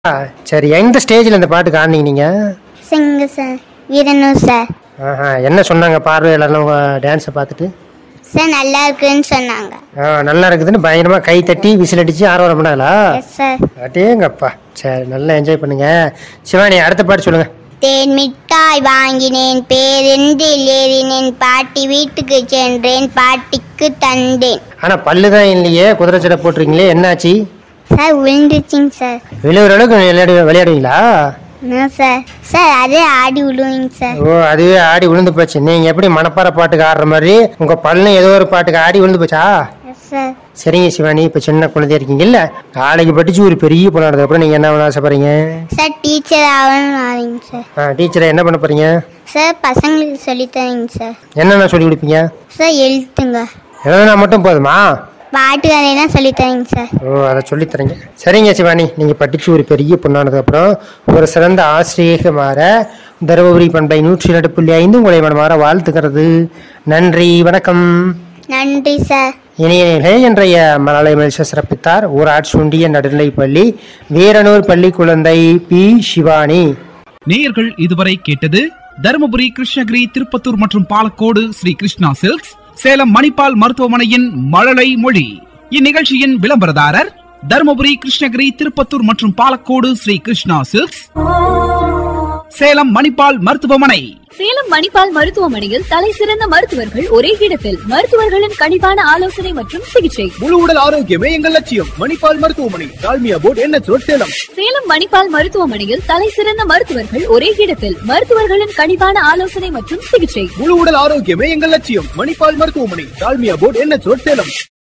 ஆ, சரி எந்த ஸ்டேஜில் இந்த பாட்டுக்கு ஆடினீங்க நீங்கள் சிங்கு சார் வீரனூர் சார் ஆஹா என்ன சொன்னாங்க பார்வையாளர்லாம் உங்கள் டான்ஸை பார்த்துட்டு சார் நல்லா இருக்குன்னு சொன்னாங்க ஆ நல்லா இருக்குதுன்னு பயங்கரமாக கை தட்டி விசில் அடித்து ஆர்வம் பண்ணாங்களா எஸ் சார் அட்டேங்கப்பா சரி நல்லா என்ஜாய் பண்ணுங்க சிவானி அடுத்த பாட்டு சொல்லுங்க தேன் மிட்டாய் வாங்கினேன் பேருந்தில் ஏறினேன் பாட்டி வீட்டுக்கு சென்றேன் பாட்டிக்கு தந்தேன் ஆனால் பல்லு தான் இல்லையே குதிரை சடை போட்டிருக்கீங்களே என்னாச்சு சார் விழுந்துச்சிங்க சார் விழுவுற அளவுக்கு விளையாடு விளையாடுவீங்களா என்ன சார் சார் அதே ஆடி விழுவிங்க சார் ஓ அதுவே ஆடி விழுந்து போச்சு நீங்க எப்படி மணப்பாறை பாட்டுக்கு ஆடுற மாதிரி உங்க பல்லும் ஏதோ ஒரு பாட்டுக்கு ஆடி விழுந்து போச்சா எஸ் சார் சரிங்க சிவானி இப்ப சின்ன குழந்தையா இருக்கீங்க இல்ல நாளைக்கு படிச்சு ஒரு பெரிய பொண்ணு அப்புறம் நீங்க என்ன பண்ண ஆசைப்படுறீங்க சார் டீச்சர் ஆகணும்னு ஆவீங்க சார் ஆ டீச்சரை என்ன பண்ண போறீங்க சார் பசங்களுக்கு சொல்லித் தரீங்க சார் என்னென்ன சொல்லி கொடுப்பீங்க சார் எழுத்துங்க எழுதுனா மட்டும் போதுமா பாட்டு கதையெல்லாம் சொல்லித் தரீங்க சார் ஓ அதை சொல்லி தரீங்க சரிங்க சிவானி நீங்க படிச்சு ஒரு பெரிய பொண்ணானதுக்கு அப்புறம் ஒரு சிறந்த ஆசிரியக மாற தருமபுரி பண்பை நூற்றி இரண்டு புள்ளி ஐந்து உங்களை மனமாற வாழ்த்துக்கிறது நன்றி வணக்கம் நன்றி சார் இணையர்களே இன்றைய மலலை மனுஷ சிறப்பித்தார் ஊராட்சி ஒன்றிய நடுநிலைப்பள்ளி வீரனூர் பள்ளி குழந்தை பி சிவானி நேயர்கள் இதுவரை கேட்டது தருமபுரி கிருஷ்ணகிரி திருப்பத்தூர் மற்றும் பாலக்கோடு ஸ்ரீ கிருஷ்ணா சில்க்ஸ் சேலம் மணிப்பால் மருத்துவமனையின் மழலை மொழி இந்நிகழ்ச்சியின் விளம்பரதாரர் தருமபுரி கிருஷ்ணகிரி திருப்பத்தூர் மற்றும் பாலக்கோடு ஸ்ரீ கிருஷ்ணா சில்க்ஸ் சேலம் மணிப்பால் மருத்துவமனை சேலம் மணிப்பால் மருத்துவமனையில் தலை சிறந்த மருத்துவர்கள் ஒரே இடத்தில் மருத்துவர்களின் கனிவான ஆலோசனை மற்றும் சிகிச்சை முழு உடல் ஆரோக்கியமே எங்கள் லட்சியம் மணிப்பால் மருத்துவமனை டால்மியா போர்ட் என்ன சேலம் சேலம் மணிப்பால் மருத்துவமனையில் தலை சிறந்த மருத்துவர்கள் ஒரே இடத்தில் மருத்துவர்களின் கனிவான ஆலோசனை மற்றும் சிகிச்சை முழு உடல் ஆரோக்கியமே எங்கள் லட்சியம் மணிப்பால் மருத்துவமனை டால்மியா போர்ட் என்ன சேலம்